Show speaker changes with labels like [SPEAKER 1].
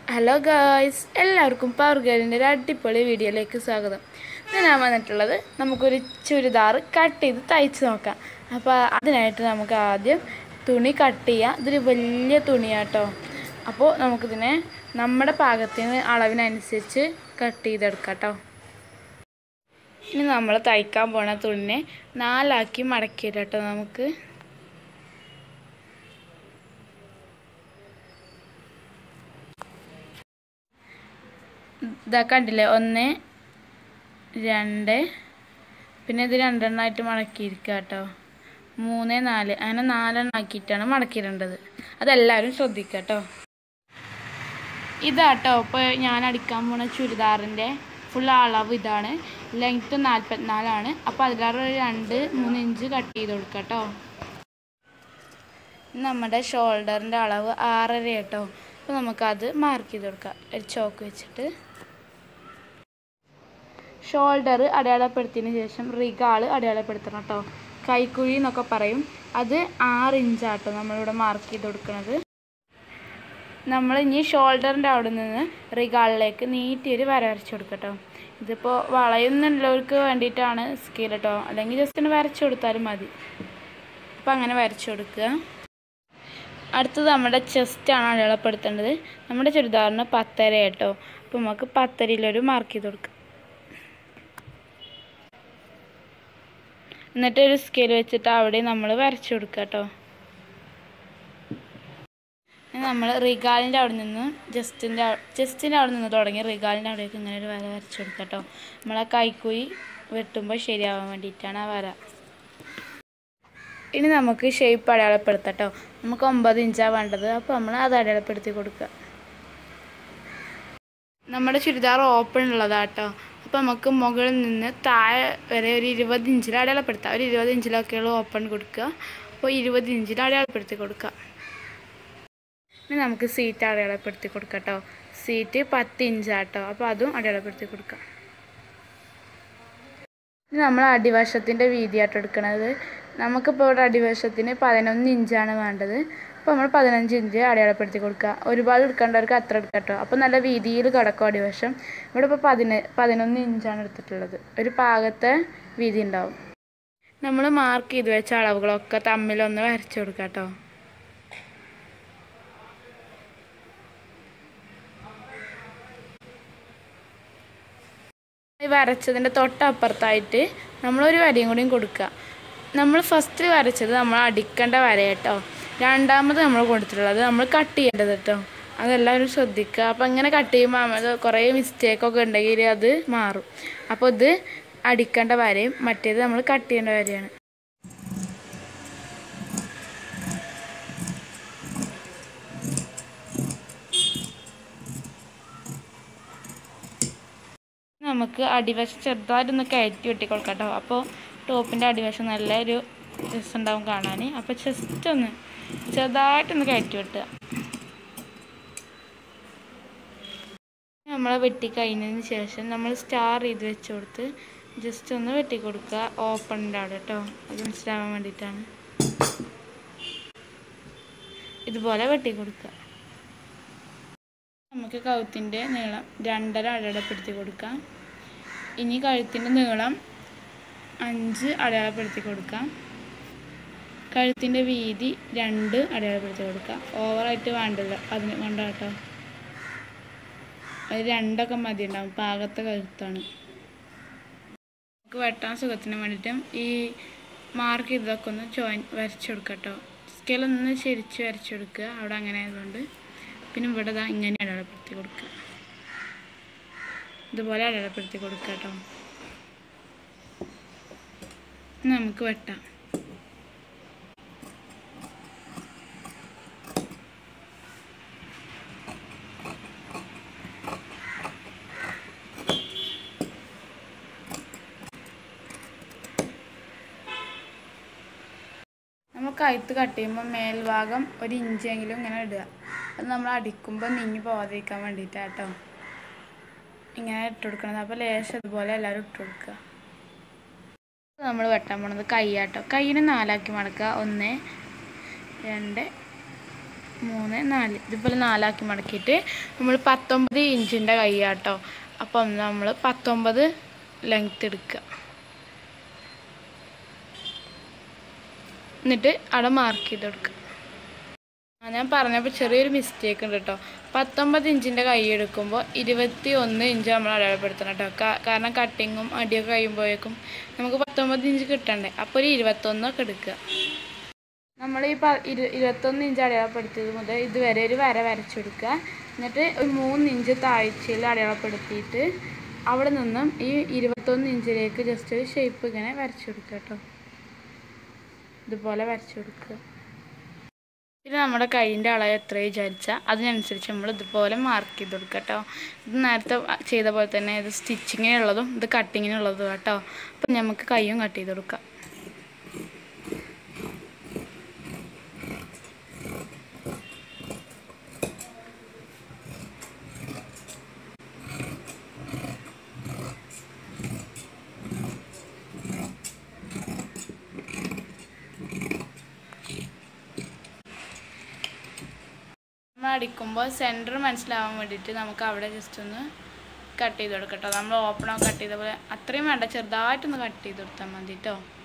[SPEAKER 1] hello guys എല്ലാവർക്കും power ഗേളിൻ്റെ ഒരു അടിപൊളി വീഡിയോയിലേക്ക് സ്വാഗതം ഇന്ന് ഞാൻ വന്നിട്ടുള്ളത് നമുക്കൊരു ചുരിദാർ കട്ട് ചെയ്ത് തയ്ച്ച് നോക്കാം അപ്പോൾ അതിനായിട്ട് നമുക്ക് ആദ്യം തുണി കട്ട് ചെയ്യാം ഇതൊരു വലിയ തുണിയാട്ടോ അപ്പോൾ നമുക്കിതിനെ നമ്മുടെ പാകത്തിന് അളവിനനുസരിച്ച് കട്ട് ചെയ്തെടുക്കാം കേട്ടോ ഇനി നമ്മൾ തയ്ക്കാൻ പോണ തുണിനെ നാലാക്കി മടക്കിയിട്ടോ കേട്ടോ നമുക്ക് ഇതാ കണ്ടില്ലേ ഒന്ന് രണ്ട് പിന്നെ ഇത് രണ്ടെണ്ണമായിട്ട് മടക്കിയിരിക്കുക കേട്ടോ മൂന്ന് നാല് അങ്ങനെ നാലെണ്ണം ആക്കിയിട്ടാണ് മടക്കിയിടേണ്ടത് അതെല്ലാവരും ശ്രദ്ധിക്കുക കേട്ടോ ഇതാട്ടോ ഇപ്പോൾ ഞാൻ അടിക്കാൻ പോണ ചുരിദാറിൻ്റെ ഫുൾ അളവ് ഇതാണ് ലെങ്ത്ത് നാൽപ്പത്തിനാലാണ് അപ്പോൾ അതിലാറ് ഒരു രണ്ട് മൂന്ന് ഇഞ്ച് കട്ട് ചെയ്ത് കൊടുക്കുക കേട്ടോ നമ്മുടെ ഷോൾഡറിൻ്റെ അളവ് ആറര കേട്ടോ അപ്പോൾ നമുക്കത് മാർക്ക് ചെയ്ത് കൊടുക്കാം ഒരു ചോക്ക് വെച്ചിട്ട് ഷോൾഡർ അടയാളപ്പെടുത്തിയതിന് ശേഷം റിഗാൾ അടയാളപ്പെടുത്തണം കേട്ടോ കൈക്കുഴി എന്നൊക്കെ പറയും അത് ആറ് ഇഞ്ചാട്ടോ നമ്മളിവിടെ മാർക്ക് ചെയ്ത് കൊടുക്കുന്നത് നമ്മൾ ഇനി ഷോൾഡറിൻ്റെ അവിടെ നിന്ന് റിഗാളിലേക്ക് നീട്ടിയൊരു വര വരച്ച് കൊടുക്കട്ടോ ഇതിപ്പോൾ വളയുന്നുള്ളവർക്ക് വേണ്ടിയിട്ടാണ് സ്കെയിൽ കേട്ടോ അല്ലെങ്കിൽ ജസ്റ്റ് ഒന്ന് വരച്ച് കൊടുത്താലും മതി അപ്പോൾ അങ്ങനെ വരച്ച് കൊടുക്കുക അടുത്തത് നമ്മുടെ ചെസ്റ്റാണ് അടയാളപ്പെടുത്തേണ്ടത് നമ്മുടെ ചുരിദാറിന് പത്തര കേട്ടോ അപ്പോൾ നമുക്ക് പത്തരയിലൊരു മാർക്ക് ചെയ്ത് കൊടുക്കാം എന്നിട്ട് ഒരു സ്കെയിൽ വെച്ചിട്ട് അവിടെ നമ്മൾ വരച്ചു കൊടുക്കുക കേട്ടോ നമ്മൾ റിഗാലിൻ്റെ അവിടെ നിന്ന് ജസ്റ്റിൻ്റെ ജസ്റ്റിൻ്റെ അവിടെ നിന്ന് തുടങ്ങി റിഗാലിൻ്റെ അവിടേക്ക് ഇങ്ങനെ ഒരു വര വരച്ചു കൊടുക്കുക കേട്ടോ നമ്മളെ കൈക്കുഴി വെട്ടുമ്പോൾ ശരിയാവാൻ വേണ്ടിയിട്ടാണ് ആ വര ഇനി നമുക്ക് ഷേപ്പ് അടയാളപ്പെടുത്താം കേട്ടോ നമുക്ക് ഒമ്പത് ഇഞ്ചാണ് വേണ്ടത് അപ്പോൾ നമ്മൾ അത് അടയാളപ്പെടുത്തി കൊടുക്കുക നമ്മുടെ ചുരിദാർ ഓപ്പൺ ഉള്ളതാട്ടോ അപ്പോൾ നമുക്ക് മുകളിൽ നിന്ന് താഴെ വരെ ഒരു ഇരുപത് ഇഞ്ചിൽ അടയാളപ്പെടുത്താം ഒരു ഇരുപത് ഇഞ്ചിലൊക്കെയുള്ള ഓപ്പൺ കൊടുക്കുക അപ്പോൾ ഇരുപത് ഇഞ്ചിൽ അടയാളപ്പെടുത്തി കൊടുക്കുക ഇനി നമുക്ക് സീറ്റ് അടയാളപ്പെടുത്തി കൊടുക്കാം കേട്ടോ സീറ്റ് പത്ത് ഇഞ്ചാട്ടോ അപ്പോൾ അതും അടയാളപ്പെടുത്തി കൊടുക്കാം ഇനി നമ്മൾ അടിവശത്തിൻ്റെ വീതിയായിട്ട് എടുക്കുന്നത് നമുക്കിപ്പോൾ ഇവിടെ അടിവശത്തിന് പതിനൊന്ന് ഇഞ്ചാണ് വേണ്ടത് അപ്പോൾ നമ്മൾ പതിനഞ്ച് ഇഞ്ച് അടയാളപ്പെടുത്തി കൊടുക്കുക ഒരുപാട് എടുക്കേണ്ടവർക്ക് അത്ര എടുക്കാം കേട്ടോ അപ്പോൾ നല്ല വീതിയിൽ കിടക്കും അടിവശം ഇവിടെ ഇപ്പോൾ പതിന പതിനൊന്ന് ഇഞ്ചാണ് എടുത്തിട്ടുള്ളത് ഒരു പാകത്തെ വീതി ഉണ്ടാവും നമ്മൾ മാർക്ക് ചെയ്ത് വെച്ച അളവുകളൊക്കെ തമ്മിലൊന്ന് വരച്ചു കൊടുക്കാം കേട്ടോ വരച്ചതിൻ്റെ തൊട്ടപ്പുറത്തായിട്ട് നമ്മളൊരു വരയും കൂടിയും കൊടുക്കുക നമ്മൾ ഫസ്റ്റ് വരച്ചത് നമ്മൾ അടിക്കേണ്ട വര കേട്ടോ രണ്ടാമത് നമ്മൾ കൊടുത്തിട്ടുള്ളത് നമ്മൾ കട്ട് ചെയ്യേണ്ടത് കേട്ടോ അതെല്ലാവരും ശ്രദ്ധിക്കുക അപ്പോൾ ഇങ്ങനെ കട്ട് ചെയ്യുമ്പോൾ നമ്മൾ കുറേ മിസ്റ്റേക്കൊക്കെ ഉണ്ടെങ്കിൽ അത് മാറും അപ്പോൾ ഇത് അടിക്കേണ്ട വരയും മറ്റേത് നമ്മൾ കട്ട് ചെയ്യേണ്ട വരയാണ് നമുക്ക് അടിവശം ചെറുതായിട്ടൊന്ന് കയറ്റി വെട്ടി കൊടുക്കാം കേട്ടോ അപ്പോൾ ടോപ്പിൻ്റെ അടിവശം നല്ല ഒരു രസമുണ്ടാവും കാണാൻ അപ്പോൾ ജസ്റ്റ് ഒന്ന് ചെറുതായിട്ടൊന്ന് കയറ്റി വെട്ടുക നമ്മൾ വെട്ടി കഴിഞ്ഞതിന് ശേഷം നമ്മൾ സ്റ്റാർ ചെയ്ത് വെച്ച് കൊടുത്ത് ജസ്റ്റ് ഒന്ന് വെട്ടി കൊടുക്കുക ഓപ്പണിൻ്റെ അവിടെ കേട്ടോ അത് മനസ്സിലാവാൻ വേണ്ടിയിട്ടാണ് ഇതുപോലെ വെട്ടി കൊടുക്കുക നമുക്ക് കഴുത്തിൻ്റെ നീളം രണ്ടര അടയാളപ്പെടുത്തി കൊടുക്കാം ഇനി കഴുത്തിൻ്റെ നീളം അഞ്ച് അടയാളപ്പെടുത്തി കൊടുക്കാം കഴുത്തിൻ്റെ വീതി രണ്ട് അടയാളപ്പെടുത്തി കൊടുക്കാം ഓവറായിട്ട് വേണ്ടില്ല അതിന് വേണ്ട കേട്ടോ അത് രണ്ടൊക്കെ മതി ഉണ്ടാവും പാകത്തെ കഴുത്താണ് നമുക്ക് വെട്ടാൻ സുഖത്തിന് വേണ്ടിയിട്ടും ഈ മാർക്ക് ചെയ്തതൊക്കെ ഒന്ന് ജോയിൻ വരച്ചു കൊടുക്കാം കേട്ടോ സ്കെയിലൊന്ന് ശരിച്ച് വരച്ചു കൊടുക്കുക അവിടെ അങ്ങനെ ആയതുകൊണ്ട് പിന്നെ ഇവിടെ ഇതാ ഇങ്ങനെ അടയാളപ്പെടുത്തി കൊടുക്കുക ഇതുപോലെ അടയാളപ്പെടുത്തി കൊടുക്കുക കേട്ടോ നമുക്ക് വെട്ടാം നമ്മൾ കഴുത്ത് കട്ട് ചെയ്യുമ്പോൾ മേൽഭാഗം ഒരു ഇഞ്ചെങ്കിലും ഇങ്ങനെ ഇടുക അത് നമ്മൾ അടിക്കുമ്പോൾ നീങ്ങി പോകാതിരിക്കാൻ വേണ്ടിയിട്ടാണ് കേട്ടോ ഇങ്ങനെ ഇട്ട് കൊടുക്കണത് അപ്പോൾ ലേശം അതുപോലെ എല്ലാവരും ഇട്ട് കൊടുക്കുക നമ്മൾ വെട്ടാൻ പോണത് കൈയാട്ടോ കൈയിനെ നാലാക്കി മടക്കുക ഒന്ന് രണ്ട് മൂന്ന് നാല് ഇതുപോലെ നാലാക്കി മടക്കിയിട്ട് നമ്മൾ പത്തൊമ്പത് ഇഞ്ചിൻ്റെ കൈയാട്ടോ അപ്പം നമ്മൾ പത്തൊമ്പത് ലെങ്ത് എടുക്കുക എന്നിട്ട് അവിടെ മാർക്ക് ചെയ്ത് കൊടുക്കുക ആ ഞാൻ പറഞ്ഞപ്പോൾ ചെറിയൊരു മിസ്റ്റേക്ക് ഉണ്ട് കേട്ടോ പത്തൊമ്പത് ഇഞ്ചിൻ്റെ കൈ എടുക്കുമ്പോൾ ഇരുപത്തി ഒന്ന് ഇഞ്ച് നമ്മൾ അടയാളപ്പെടുത്തണം കേട്ടോ കാ- കാരണം കട്ടിങ്ങും അടിയൊക്കെ കഴിയുമ്പോഴേക്കും നമുക്ക് പത്തൊമ്പത് ഇഞ്ച് കിട്ടണ്ടേ അപ്പോൾ ഒരു ഇരുപത്തൊന്നൊക്കെ എടുക്കുക നമ്മൾ ഈ പ ഇരു ഇരുപത്തൊന്ന് ഇഞ്ച് അടയാളപ്പെടുത്തിയത് മുതൽ ഇതുവരെ ഒരു വര വരച്ചെടുക്കുക എന്നിട്ട് ഒരു മൂന്ന് ഇഞ്ച് താഴ്ചയിൽ അടയാളപ്പെടുത്തിയിട്ട് അവിടെ നിന്നും ഈ ഇരുപത്തൊന്ന് ഇഞ്ചിലേക്ക് ജസ്റ്റ് ഒരു ഷേപ്പ് ഇങ്ങനെ വരച്ചെടുക്കുക കേട്ടോ ഇതുപോലെ വരച്ചെടുക്കുക പിന്നെ നമ്മുടെ കൈയിൻ്റെ അളവ് എത്ര വിചാരിച്ചാൽ അതിനനുസരിച്ച് നമ്മൾ ഇതുപോലെ മാർക്ക് ചെയ്ത് കൊടുക്കുക കേട്ടോ ഇത് നേരത്തെ ചെയ്ത പോലെ തന്നെ ഇത് സ്റ്റിച്ചിങ്ങിനുള്ളതും ഇത് കട്ടിങ്ങിനുള്ളതും കേട്ടോ അപ്പം നമുക്ക് കൈയും കട്ട് ചെയ്ത് കൊടുക്കാം നമ്മൾ അടിക്കുമ്പോൾ സെൻറ്റർ മനസ്സിലാവാൻ വേണ്ടിയിട്ട് നമുക്ക് അവിടെ ജസ്റ്റ് ഒന്ന് കട്ട് ചെയ്ത് കൊടുക്കട്ടോ നമ്മൾ ഓപ്പണോ കട്ട് ചെയ്ത പോലെ അത്രയും വേണ്ട ചെറുതായിട്ടൊന്ന് കട്ട് ചെയ്ത് കൊടുത്താൽ മതി കേട്ടോ